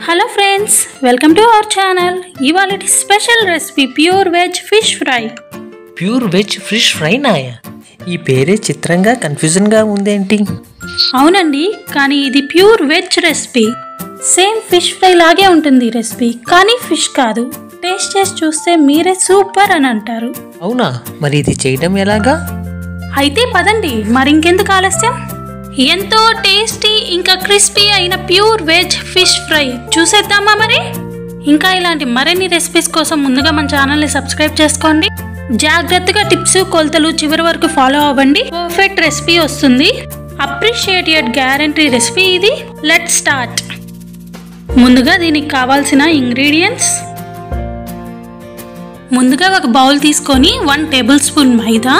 hello friends welcome to our channel ఇవాళ special recipe pure veg fish fry pure veg fish ఫ్రైనాయా ఈ పేరే చిత్రంగా కన్ఫ్యూజన్గా ఉందేంటి అవునండి కానీ ఇది pure veg recipe same fish fry లాగే ఉంటుంది ఈ రెసిపీ కానీ ఫిష్ కాదు టేస్ట్ చేసి చూస్తే మీరే సూపర్ అని అంటారు అవునా మరి ఇది చేయడం ఎలాగా అయితే పదండి మరి ఇంకెందుకు ఆలస్యం ఎంతో టేస్టీ ఇంకా క్రిస్పీ అయిన ప్యూర్ వెజ్ ఫిష్ ఫ్రై చూసేద్దామా మరి ఇంకా ఇలాంటి మరిన్ని రెసిపీస్ కోసం ముందుగా మన ఛానల్ని సబ్స్క్రైబ్ చేసుకోండి జాగ్రత్తగా టిప్స్ కొలతలు చివరి వరకు ఫాలో అవ్వండి పర్ఫెక్ట్ రెసిపీ వస్తుంది అప్రిషియేటెడ్ గ్యారంటీ రెసిపీ ఇది లెట్ స్టార్ట్ ముందుగా దీనికి కావాల్సిన ఇంగ్రీడియంట్స్ ముందుగా ఒక బౌల్ తీసుకొని one tablespoon maida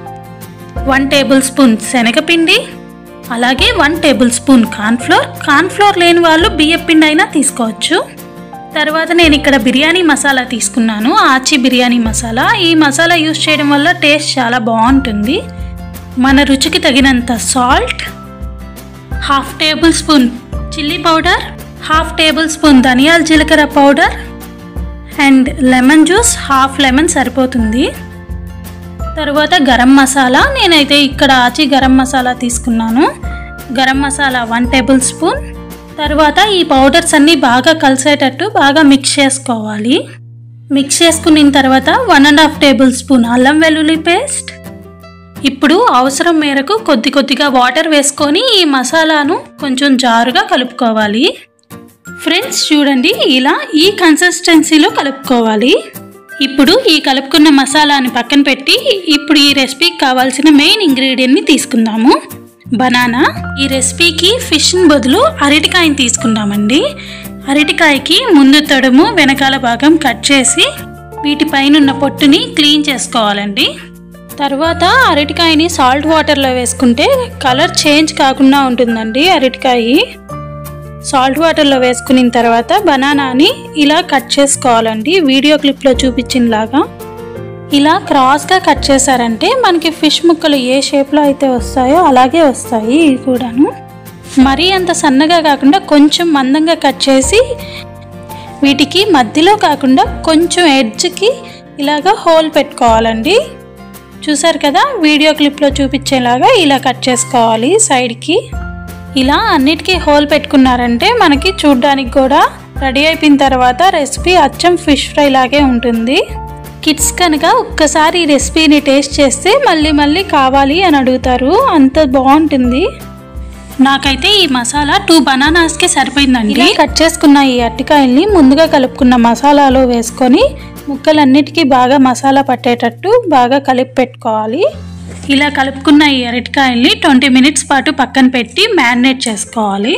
one tablespoon శనగపిండి అలాగే one tablespoon cornflour cornflour లేని వాళ్ళు బియ్యం పిండి అయినా తీసుకోవచ్చు తర్వాత నేను ఇక్కడ బిర్యానీ మసాలా తీసుకున్నాను ఆచి బిర్యానీ మసాలా ఈ మసాలా యూస్ చేయడం వల్ల టేస్ట్ చాలా బాగుంటుంది మన రుచికి తగినంత salt half tablespoon chilli powder half tablespoon ధనియాల జీలకర్ర powder and lemon juice half lemon సరిపోతుంది తర్వాత గరం మసాలా నేనైతే ఇక్కడ ఆచి గరం మసాలా తీసుకున్నాను garam masala one tablespoon తర్వాత ఈ పౌడర్స్ అన్నీ బాగా కలిసేటట్టు బాగా మిక్స్ చేసుకోవాలి మిక్స్ చేసుకున్న తర్వాత one and half tablespoon అల్లం వెల్లుల్లి పేస్ట్ ఇప్పుడు అవసరం మేరకు కొద్ది కొద్దిగా వాటర్ వేసుకొని ఈ మసాలాను కొంచెం జారుగా కలుపుకోవాలి ఫ్రెండ్స్ చూడండి ఇలా ఈ కన్సిస్టెన్సీలో కలుపుకోవాలి ఇప్పుడు ఈ కలుపుకున్న మసాలాని పక్కన పెట్టి ఇప్పుడు ఈ రెసిపీకి కావాల్సిన మెయిన్ ఇంగ్రీడియంట్ని తీసుకుందాము బనానా ఈ రెసిపీకి ఫిష్ని బదులు అరటికాయని తీసుకుందామండి అరటికాయకి ముందు తడుము వెనకాల భాగం కట్ చేసి వీటిపైన ఉన్న పొట్టుని క్లీన్ చేసుకోవాలండి తర్వాత అరటికాయని సాల్ట్ వాటర్లో వేసుకుంటే కలర్ చేంజ్ కాకుండా ఉంటుందండి అరటికాయ సాల్ట్ వాటర్లో వేసుకున్న తర్వాత బనానాని ఇలా కట్ చేసుకోవాలండి వీడియో క్లిప్లో చూపించినలాగా ఇలా క్రాస్గా కట్ చేశారంటే మనకి ఫిష్ ముక్కలు ఏ షేప్లో అయితే వస్తాయో అలాగే వస్తాయి ఇవి కూడాను మరీ అంత సన్నగా కాకుండా కొంచెం మందంగా కట్ చేసి వీటికి మధ్యలో కాకుండా కొంచెం ఎడ్జ్కి ఇలాగా హోల్ పెట్టుకోవాలండి చూసారు కదా వీడియో క్లిప్లో చూపించేలాగా ఇలా కట్ చేసుకోవాలి సైడ్కి ఇలా అన్నిటికీ హోల్ పెట్టుకున్నారంటే మనకి చూడ్డానికి కూడా రెడీ అయిపోయిన తర్వాత రెసిపీ అచ్చం ఫిష్ ఫ్రై లాగే ఉంటుంది కిడ్స్ కనుక ఒక్కసారి ఈ రెసిపీని టేస్ట్ చేస్తే మళ్ళీ మళ్ళీ కావాలి అని అడుగుతారు అంత బాగుంటుంది నాకైతే ఈ మసాలా టూ బనానాస్కి సరిపోయిందండి కట్ చేసుకున్న ఈ అరటికాయల్ని ముందుగా కలుపుకున్న మసాలాలో వేసుకొని ముక్కలన్నిటికీ బాగా మసాలా పట్టేటట్టు బాగా కలిపి పెట్టుకోవాలి ఇలా కలుపుకున్న ఈ అరటికాయల్ని ట్వంటీ మినిట్స్ పాటు పక్కన పెట్టి మ్యారినేట్ చేసుకోవాలి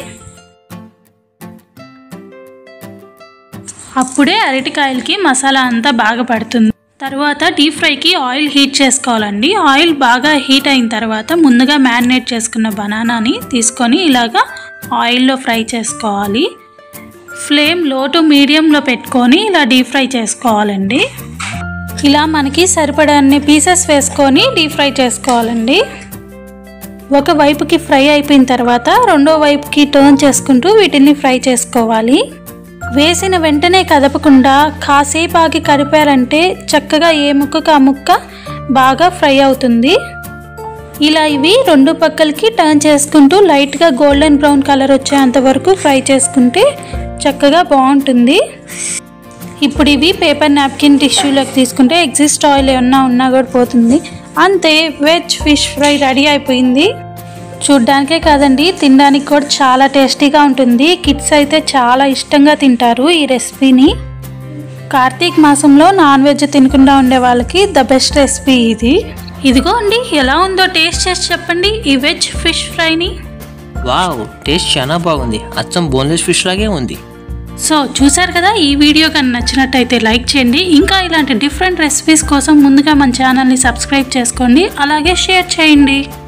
అప్పుడే అరటికాయలకి మసాలా అంతా బాగా పడుతుంది తర్వాత డీప్ ఫ్రైకి ఆయిల్ హీట్ చేసుకోవాలండి ఆయిల్ బాగా హీట్ అయిన తర్వాత ముందుగా మ్యారినేట్ చేసుకున్న బనానాని తీసుకొని ఇలాగా ఆయిల్లో ఫ్రై చేసుకోవాలి ఫ్లేమ్ లో టు మీడియంలో పెట్టుకొని ఇలా డీప్ ఫ్రై చేసుకోవాలండి ఇలా మనకి సరిపడన్ని పీసెస్ వేసుకొని డీప్ ఫ్రై చేసుకోవాలండి ఒక వైపుకి ఫ్రై అయిపోయిన తర్వాత రెండో వైపుకి టర్న్ చేసుకుంటూ వీటిని ఫ్రై చేసుకోవాలి వేసిన వెంటనే కదపకుండా కాసేపు ఆగి కడిపారంటే చక్కగా ఏ ముక్కకు ఆ ముక్క బాగా ఫ్రై అవుతుంది ఇలా ఇవి రెండు పక్కలకి టర్న్ చేసుకుంటూ లైట్గా గోల్డెన్ బ్రౌన్ కలర్ వచ్చేంత వరకు ఫ్రై చేసుకుంటే చక్కగా బాగుంటుంది ఇప్పుడు ఇవి పేపర్ నాప్కిన్ టిష్యూలోకి తీసుకుంటే ఎగ్జిస్ట్ ఆయిల్ ఏమన్నా ఉన్నా కూడా పోతుంది అంతే వెజ్ ఫిష్ ఫ్రై రెడీ అయిపోయింది చూడ్డానికే కాదండి తినడానికి కూడా చాలా టేస్టీగా ఉంటుంది కిడ్స్ అయితే చాలా ఇష్టంగా తింటారు ఈ రెసిపీని కార్తీక్ మాసంలో నాన్ వెజ్ తినకుండా ఉండే వాళ్ళకి ద బెస్ట్ రెసిపీ ఇది ఇదిగో అండి ఎలా ఉందో టేస్ట్ చేసి చెప్పండి ఈ వెజ్ ఫిష్ ఫ్రైని వావ్ టేస్ట్ చాలా బాగుంది అచ్చం బోన్లెస్ ఫిష్ లాగే ఉంది సో చూసారు కదా ఈ వీడియో కానీ నచ్చినట్టయితే లైక్ చేయండి ఇంకా ఇలాంటి డిఫరెంట్ రెసిపీస్ కోసం ముందుగా మన ఛానల్ని సబ్స్క్రైబ్ చేసుకోండి అలాగే షేర్ చేయండి